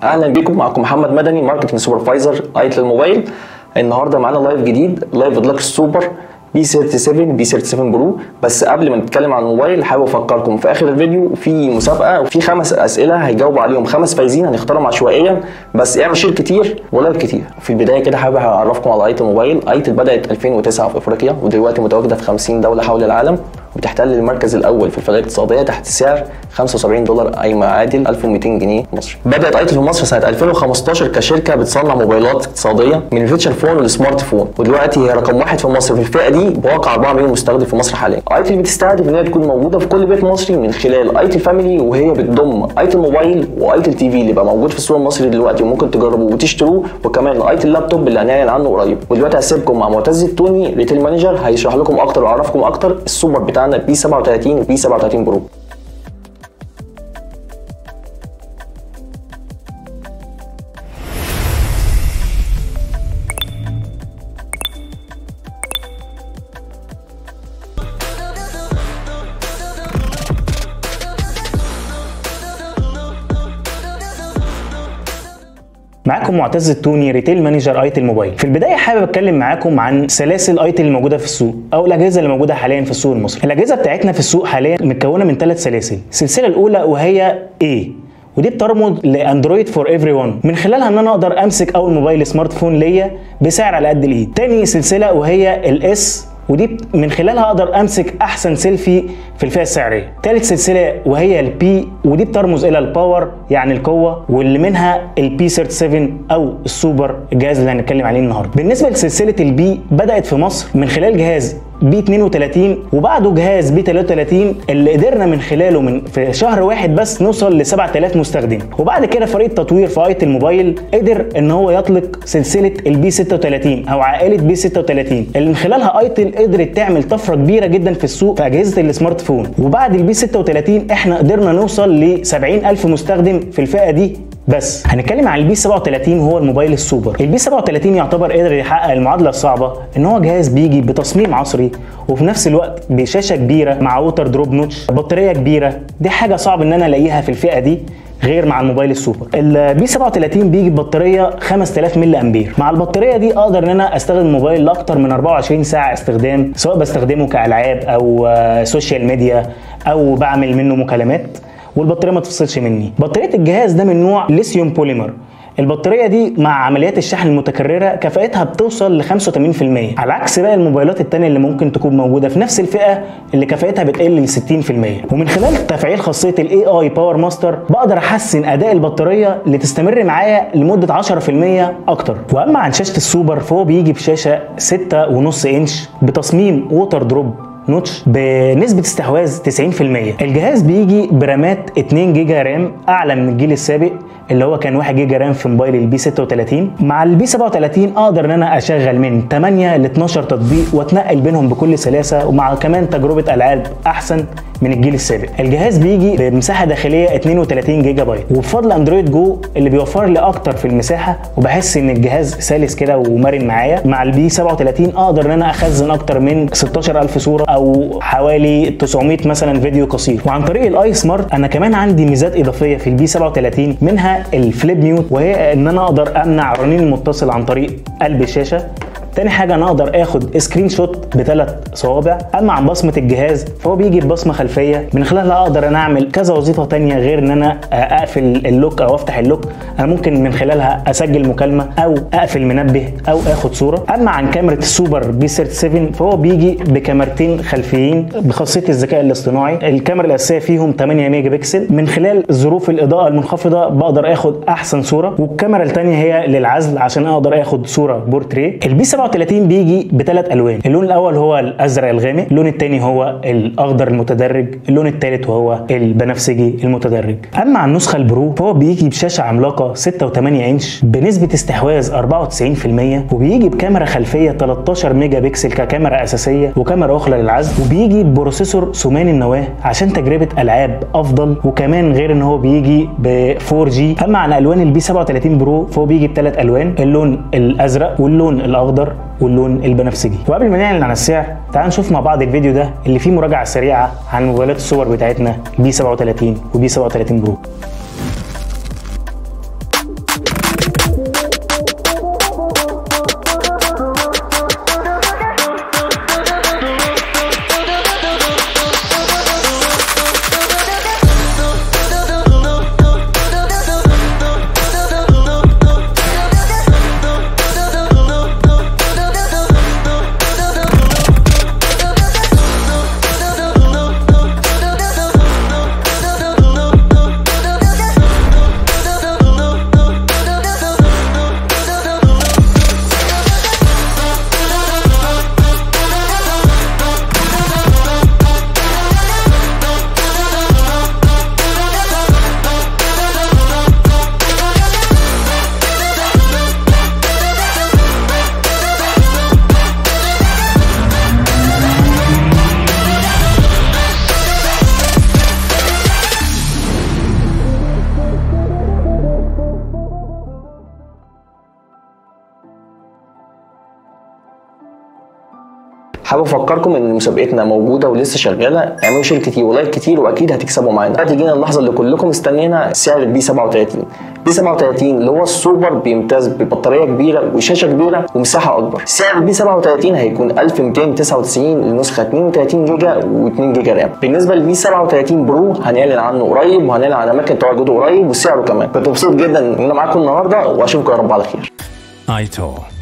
اهلا بيكم معكم محمد مدني ماركتنج سوبرفايزر ايتل الموبايل النهارده معانا لايف جديد لايف ديلكس سوبر بي 37 بي 37 برو بس قبل ما نتكلم عن الموبايل حابب افكركم في اخر الفيديو في مسابقه وفي خمس اسئله هيجاوبوا عليهم خمس فايزين هنختارهم عشوائيا بس اعمل شير كتير ولايك كتير في البدايه كده حابب اعرفكم على ايتل موبايل ايتل بدات 2009 في افريقيا ودلوقتي متواجده في 50 دوله حول العالم وبتحتل المركز الاول في الفئه الاقتصاديه تحت سعر 75 دولار اي ما يعادل 1200 جنيه مصري. بدات ايتل في مصر سنه 2015 كشركه بتصنع موبايلات اقتصاديه من الفيتشر فون للسمارت فون ودلوقتي هي رقم واحد في مصر في الفئه دي بواقع 4 مليون مستخدم في مصر حاليا. ايتل بتستهدف ان هي تكون موجوده في كل بيت مصري من خلال ايتل فاميلي وهي بتضم ايتل موبايل وايتل تي في اللي بقى موجود في السوق المصري دلوقتي وممكن تجربوه وتشتروه وكمان ايتل لابتوب اللي هنعلن عنه قريب. ودلوقتي هسيبكم مع معتز التوني ريتيل مانجر هيشرح لكم اكتر ويعرفكم اكتر السوبر بتاعنا بي 37 وبي 37 برو. معاكم معتز التوني ريتيل مانجر ايتل موبايل في البدايه حابب اتكلم معاكم عن سلاسل ايتل الموجوده في السوق او الاجهزه اللي موجوده حاليا في السوق المصري الاجهزه بتاعتنا في السوق حاليا متكونه من ثلاث سلاسل السلسله الاولى وهي A ودي بترمز لاندرويد فور ايفري ون من خلالها ان انا اقدر امسك اول موبايل سمارت فون ليا بسعر على قد الايد تاني سلسله وهي الاس ودي من خلالها اقدر امسك احسن سيلفي في الفئه السعريه ثالث سلسله وهي البي ودي بترمز الى الباور يعني القوه واللي منها البي 37 او السوبر الجهاز اللي هنتكلم عليه النهارده بالنسبه لسلسله البي بدات في مصر من خلال جهاز بي 32 وبعده جهاز بي 33 اللي قدرنا من خلاله من في شهر واحد بس نوصل ل 7000 مستخدم وبعد كده فريق التطوير في ايت الموبايل قدر ان هو يطلق سلسله البي 36 او عائله بي 36 اللي من خلالها ايتل قدرت تعمل طفره كبيره جدا في السوق في اجهزه السمارت فون وبعد البي 36 احنا قدرنا نوصل ل 70000 مستخدم في الفئه دي بس هنتكلم عن البي 37 وهو الموبايل السوبر البي 37 يعتبر قدر يحقق المعادله الصعبه ان هو جهاز بيجي بتصميم عصري وفي نفس الوقت بشاشه كبيره مع ووتر دروب نوتش بطاريه كبيره دي حاجه صعب ان انا الاقيها في الفئه دي غير مع الموبايل السوبر البي 37 بيجي ببطاريه 5000 ملي امبير مع البطاريه دي اقدر ان انا استخدم الموبايل لاكتر من 24 ساعه استخدام سواء بستخدمه كالعاب او سوشيال ميديا او بعمل منه مكالمات والبطاريه ما تفصلش مني بطاريه الجهاز ده من نوع ليثيوم بوليمر البطاريه دي مع عمليات الشحن المتكرره كفاءتها بتوصل ل 85% على عكس باقي الموبايلات التانية اللي ممكن تكون موجوده في نفس الفئه اللي كفاءتها بتقل ل 60% ومن خلال تفعيل خاصيه الاي اي باور ماستر بقدر احسن اداء البطاريه اللي تستمر معايا لمده 10% اكتر واما عن شاشه السوبر فهو بيجي بشاشه 6.5 انش بتصميم ووتر دروب نوتش بنسبة استحواذ 90% الجهاز بيجي برامات 2 جيجا رام أعلى من الجيل السابق اللي هو كان 1 جيجا رام في موبايل البي 36 مع البي 37 اقدر ان انا اشغل من 8 ل 12 تطبيق واتنقل بينهم بكل سلاسه ومع كمان تجربه العاب احسن من الجيل السابق الجهاز بيجي بمساحه داخليه 32 جيجا بايت وبفضل اندرويد جو اللي بيوفر لي اكتر في المساحه وبحس ان الجهاز سلس كده ومرن معايا مع البي 37 اقدر ان انا اخزن اكتر من 16000 صوره او حوالي 900 مثلا فيديو قصير وعن طريق الاي سمارت انا كمان عندي ميزات اضافيه في البي 37 منها الفليب ميوت وهي ان انا اقدر امنع رنين المتصل عن طريق قلب الشاشه تاني حاجة أنا أقدر آخد سكرين شوت بثلاث صوابع، أما عن بصمة الجهاز فهو بيجي ببصمة خلفية من خلالها أقدر أنا أعمل كذا وظيفة تانية غير إن أنا أقفل اللوك أو أفتح اللوك، أنا ممكن من خلالها أسجل مكالمة أو أقفل منبه أو آخد صورة، أما عن كاميرا السوبر بي 37 فهو بيجي بكاميرتين خلفيين بخاصية الذكاء الاصطناعي، الكاميرا الأساسية فيهم 8 ميجا بكسل، من خلال ظروف الإضاءة المنخفضة بقدر آخد أحسن صورة، والكاميرا التانية هي للعزل عشان أقدر آخد صورة بورتريه، البي 37 بيجي بثلاث الوان اللون الاول هو الازرق الغامق اللون الثاني هو الاخضر المتدرج اللون الثالث وهو البنفسجي المتدرج اما عن النسخه البرو فهو بيجي بشاشه عملاقه 6.8 انش بنسبه استحواذ 94% وبيجي بكاميرا خلفيه 13 ميجا بكسل ككاميرا اساسيه وكاميرا اخرى للعزل وبيجي ببروسيسور ثماني النواه عشان تجربه العاب افضل وكمان غير ان هو بيجي ب 4 جي اما عن الوان البي 37 برو فهو بيجي بثلاث الوان اللون الازرق واللون الاخضر واللون البنفسجي وقبل ما نعلن عن السعر تعال نشوف مع بعض الفيديو ده اللي فيه مراجعه سريعه عن موبايلات السوبر بتاعتنا بي 37 وبي 37 برو حابب افكركم ان مسابقتنا موجوده ولسه شغاله اعملوا شير كتير ولايك كتير واكيد هتكسبوا معانا دلوقتي جينا اللحظه اللي كلكم مستنينا سعر البي 37 بي 37 اللي هو السوبر بيمتاز ببطاريه كبيره وشاشه كبيره ومساحه اكبر سعر البي 37 هيكون 1299 لنسخه 32 جيجا و2 جيجا رام بالنسبه للبي 37 برو هنعلن عنه قريب وهنعلن عن اماكن تواجده قريب وسعره كمان كنت مبسوط جدا ان انا معاكم النهارده واشوفكم يا رب على خير ايتو